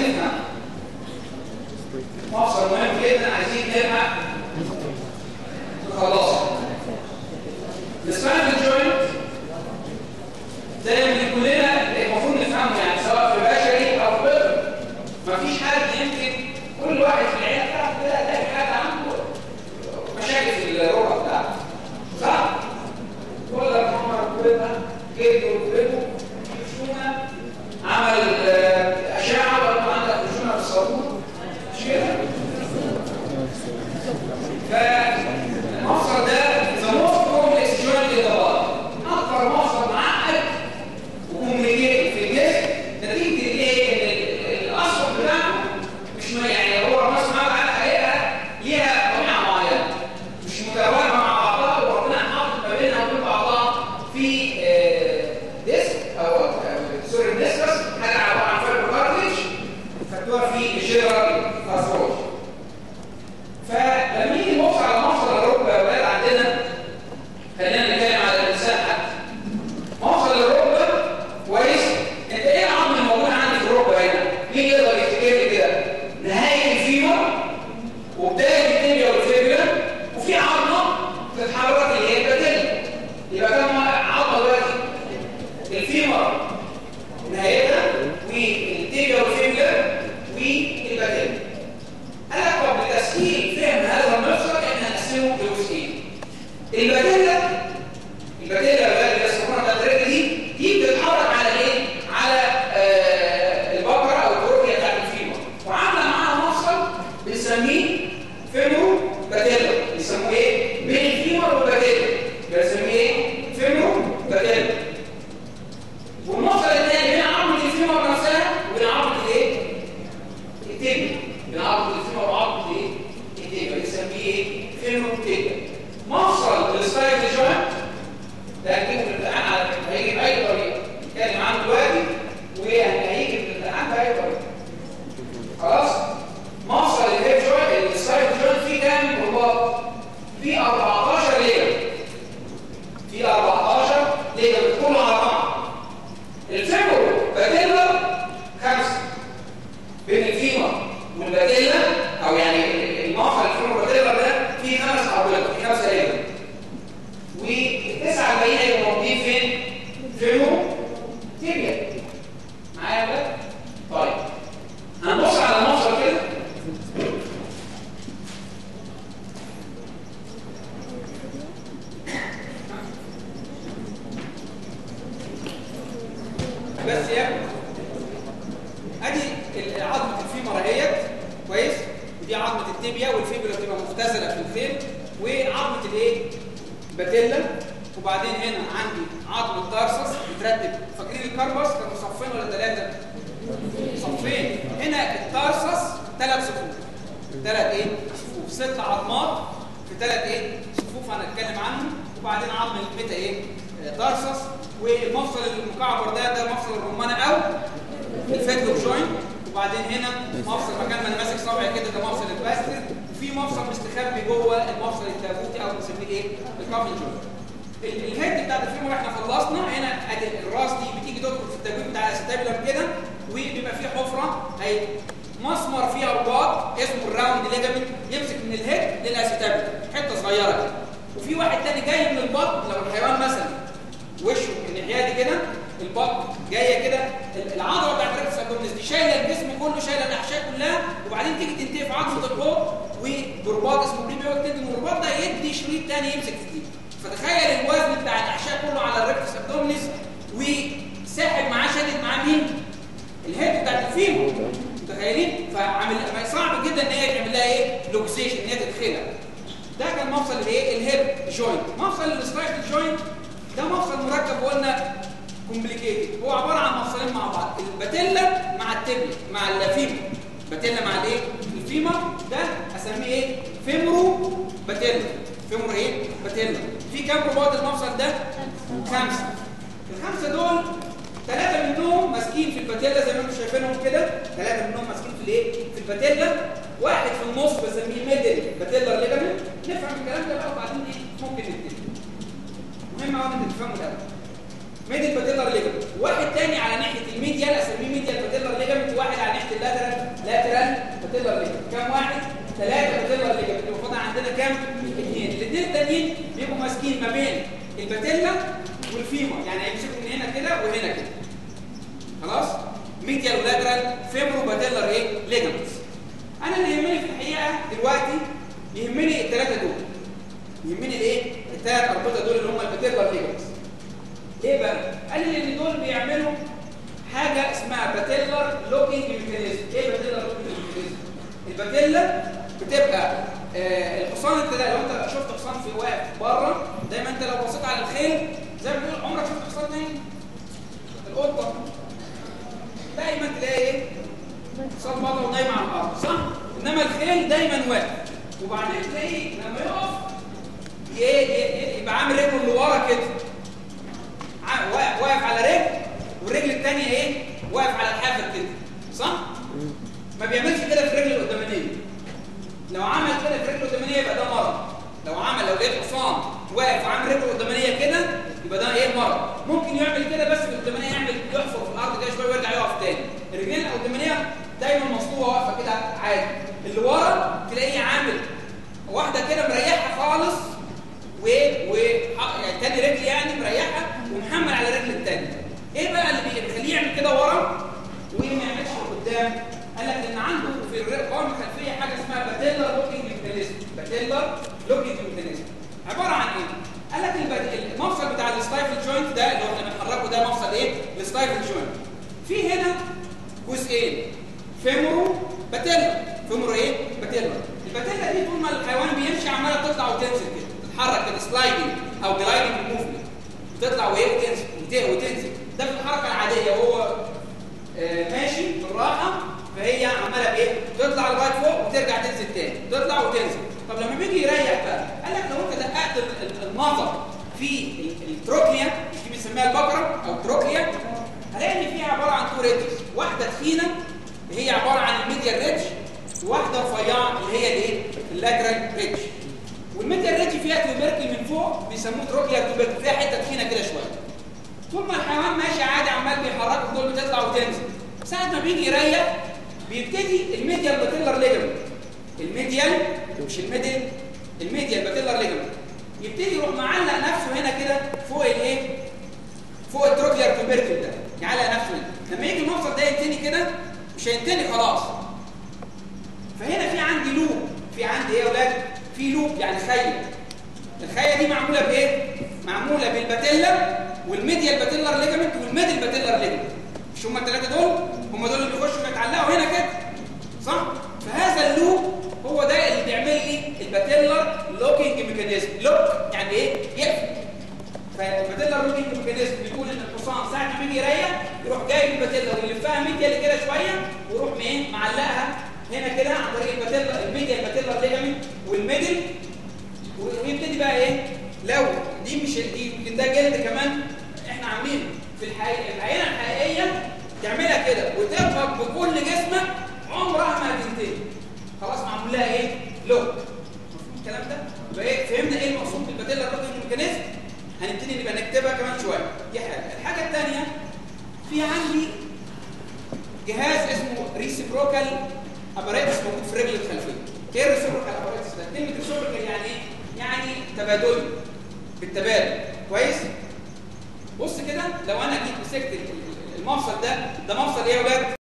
نفهم مفصل مهم جدا عايزين نلحق خلاص السباينال جوينت زي ما كلنا المفروض نفهمه يعني سواء في بشري او في طب مفيش حد يمكن كل واحد في العيله بتاعته كده هتلاقي حد عنده مشاكل في الركبه بتاعته صح؟ كل ما ركبتها جلد وركبته خشونه عمل آه، اشعه ولا عندك خشونه في الصابون مش كده؟ فالمفصل ده the most complex joint in the body اكبر مفصل معقد وكومبليكيتد في الجسم نتيجه الايه ان الاصل بتاعه مش م- يعني هو راس مال على الحقيقه ليها طبيعه معينه مش متوازنه مع بعضها وربنا حاطط ما بينها وبين بعضها في آه، ديسك او أو سوري ديسكس حاجه عباره عن فايبر كارتلج خدتوها في الجنرال ارثروز فلما يجي نبص على مفصل الركبه يا ولاد عندنا خلينا نتكلم على الانسان حتى مفصل الركبه كويس انت ايه العظم الموجود عندي في الركبه هنا مين يقدر يفتكر لي كده نهايه الفيمر وبدايه التibia والفيبula وفي عظمه بتتحرك اللي هي الباتيلا يبقى كم عظمه دلوقتي الفيمر نهايتها والتibia والفيبula والباتيلا قال لك طب لتسهيل فهم هذا المفصل احنا هنقسمه لجزئين الباتيلا الباتيلا اللي يسمونها بتاعت الرجل دي دي بتتحرك على ايه؟ على آه البقره او البروكيا بتاعت الفيمر وعامله معاها مفصل بنسميه فيمرو باتيلا بيسموه ايه؟ بين الفيمر والباتيلا بنسميه ايه؟ فيمرو باتيلا والمفصل الثاني بين عظمه الفيمر نفسها وبين عظمه الايه؟ التبن بين عظمه الفيمر وعظمه الايه؟ التبن بنسميه ايه؟ فيمرو تبن مفصل السبايك جوينت ده هنجيبه في الامتحان على فكره هيجي باي طريقه نتكلم عنه دلوقتي وهيجي في الامتحان باي طريقه خلاص مفصل الهيب جوينت السايد جوينت فيه كام رباط فيه 14 ليجر فيه 14 ليجر كله على بعض الفيمور باتيلا خمسه بين الفيمر والباتيلا او يعني المفصل الفيمور باتيلا ده فيه خمس عضلات فيه خمسه ليجر والتسعه الباقيين هيبقوا موجودين فين؟ فيمور تيبيا معايا بقى؟ طيب هنبص على المفصل كده بس يا ادي ال- عظمه الفيمر اهيت كويس ودي عظمه التibia والفيبولا بتبقى مختزله في الفيل وعظمه الايه باتيلا وبعدين هنا عندي عظمه تارسس مترتب فاكرين الكربس كانوا صفين ولا ثلاثه صفين هنا التارسس ثلاث صفوف ثلاث ايه صفوف ست عظمات في ثلاث ايه صفوف هنتكلم عنهم وبعدين عظم الميتا ايه آه، تارسس والمفصل المكعبر ده ده مفصل الرمانه او الفيدلو جوينت وبعدين هنا مفصل مكان ما انا ماسك صابعي كده ده مفصل الباستر وفي مفصل مستخبي جوه المفصل التابوتي او بنسميه ايه الكافن جوينت ال- الهيد بتاعت الفيمور احنا خلصنا هنا ادي الراس دي بتيجي تدخل في التابوت بتاع الاستابيلر كده وبيبقى فيه حفره هي مسمر فيها رباط اسمه الراوند ليجامنت يمسك من الهيد للاستابيلر حته صغيره كده وفي واحد تاني جاي من البطن لو الحيوان مثلا وشه الناحيه دي كده البطن جايه كده ال- العضله بتاعت الريكس ابدومينس دي شايله الجسم كله شايله الاحشاء كلها وبعدين تيجي تنتهي في عضله الحوض وبرباط اسمه بريميوك تندن والرباط ده يدي شريط تاني يمسك في دي فتخيل الوزن بتاع الاحشاء كله على الريكس ابدومينس وساحب معاه شادد معاه مين؟ الهيد بتاعت الفيمو متخيلين؟ فعامل صعب جدا ان هي تعمل لها ايه؟ لوكسيشن ان هي تتخلع ده كان مفصل الايه الهيب جوينت مفصل السترايك جوينت ده مفصل مركب وقلنا كومبليكيتد هو عباره عن مفصلين مع بعض الباتيلا مع التبيا مع الفيمو باتيلا مع الايه الفيمر ده اسميه ايه فيمرو باتيلا فيمرو ايه باتيلا في كام رباط المفصل ده خمسه الخمسه دول ثلاثه منهم ماسكين في الباتيلا زي ما انتم شايفينهم كده ثلاثه منهم ماسكين في الايه في الباتيلا واحد في النص بسميه ميدل باتيلر ليجامنت نفهم الكلام ده بقى وبعدين ايه ممكن نبتدي مهم قوي ان تفهموا ده ميدل باتيلر ليجامنت واحد تاني على ناحيه الميديال اسميه ميديال باتيلر ليجامنت واحد على ناحيه اللاترال الباتيلا والفيمر يعني هيمسكوا من هنا كده وهنا كده خلاص ميديال ولاترال فيمرو باتيلر ايه ليجمنتس انا اللي يهمني في الحقيقه دلوقتي يهمني الثلاثه دول يهمني الايه الثلاث اربطه دول اللي هم الباتيلر ليجمنتس ليه بقى قال لي ان دول بيعملوا حاجه اسمها باتيلر لوكينج ميكانيزم ايه باتيلر لوكينج ميكانيزم الباتيلا بتبقى آه الحصان انت لو انت شفت حصان في واقف بره دايما انت لو بصيت على الخيل زي ما بيقول عمرك شفت حصان نايم القطه دايما تلاقي ايه حصان بره ونايم على الارض صح انما الخيل دايما واقف وبعدين تلاقيه لما يقف يبقى عامل رجله اللي ورا كده واقف على رجل والرجل الثانيه ايه واقف على الحافه كده صح ما بيعملش كده في الرجل القدامانيه لو عمل كده في الرجل القدامانيه يبقى ده مرض لو عمل لو لقيت حصان واقف وعامل رجله القدامانيه كده يبقى ده ايه مرض ممكن يعمل كده بس في القدامانيه يعمل يحفر في الارض كده شويه ويرجع يقف تاني الرجلين القدامانيه دايما مصلوبه واقفه كده عادي اللي ورا تلاقيه عامل واحده كده مريحه خالص و و يعني تاني رجل يعني مريحه ومحمل على الرجل الثانيه ايه بقى اللي بيخليه يعمل كده ورا وما يعملش لقدام قال لك ان عنده في القوام الخلفيه حاجه اسمها باتيلر لوكينج ميكانيزم باتيلر لوكينج ميكانيزم عباره عن ايه قال لك المفصل بتاع الستايفل جوينت ده اللي هو احنا بنحركه ده مفصل ايه الستايفل جوينت في هنا جزئين فيمورو باتيلر فيمورو ايه باتيلر الباتيلا دي طول ما الحيوان بيمشي عماله تطلع وتنزل كده تتحرك كده سلايدنج او جلايدنج موفمنت تطلع وايه وتنزل وتنزل ده في الحركه العاديه وهو آه ماشي بالراحه فهي عماله بايه تطلع لغايه فوق وترجع تنزل تاني تطلع وتنزل طب لما بيجي يريح بقى قال لك لو انت دققت النظر في التروكليا دي بنسميها البقره او التروكليا هلاقي ان فيها عباره عن تو ريدجز واحده تخينه اللي هي عباره عن الميديال ريدج وواحده رفيعه اللي هي الايه اللاترال ريدج والميديال ريدج فيها توبركل من فوق بيسموه تروكليا توبركل فيها حته تخينه كده شويه طول ما الحيوان ماشي عادي عمال بيحركه دول بتطلع وتنزل ساعه ما بيجي يريح بيبتدي الميديال باتيلر ليجمنت الميديال مش الميدل الميديال باتيلر ليجمنت يبتدي يروح معلق نفسه هنا كده فوق الايه فوق التروكلير توبركل ده يعلق نفسه هنا لما يجي المفصل ده ينتني كده مش هينتني خلاص فهنا في عندي لوب في عندي ايه يا اولاد في لوب يعني خيه الخيه دي معموله بايه معموله بالباتيلا والميديال باتيلر ليجمنت والميدل باتيلر ليجمنت مش هم الثلاثه دول هم دول اللي بيخشوا يتعلقوا هنا كده صح فهذا اللوب هو ده اللي بيعمل لي الباتيلر لوكينج ميكانيزم لوك يعني ايه يقفل فالباتيلر لوكينج ميكانيزم بيقول ان الحصان ساعه ما بيجي يريح يروح جايب الباتيلا ويلفها ميديال كده شويه ويروح ايه معلقها هنا كده عن طريق الباتيلا الميديال باتيلر ليجمنت والميدل ويبتدي بقى ايه لو دي مش دي ده جلد كمان احنا عاملينه في الحقيقه العينه الحقيقيه تعملها كده وتربط بكل جسمك عمرها ما هتنتهي خلاص معمول لها ايه لوك مفهوم الكلام ده يبقى ايه فهمنا ايه المقصود بالباتيلا روتين ميكانيزم هنبتدي نبقى نكتبها كمان شويه دي حاجه الحاجه الثانيه في عندي جهاز اسمه ريسيبروكال اباريتس موجود في الرجل الخلفيه ايه الريسيبروكال اباريتس ده كلمه ريسيبروكال يعني ايه يعني تبادل بالتبادل كويس بص كده لو انا جيت مسكت المفصل ده ده مفصل ايه يا ولاد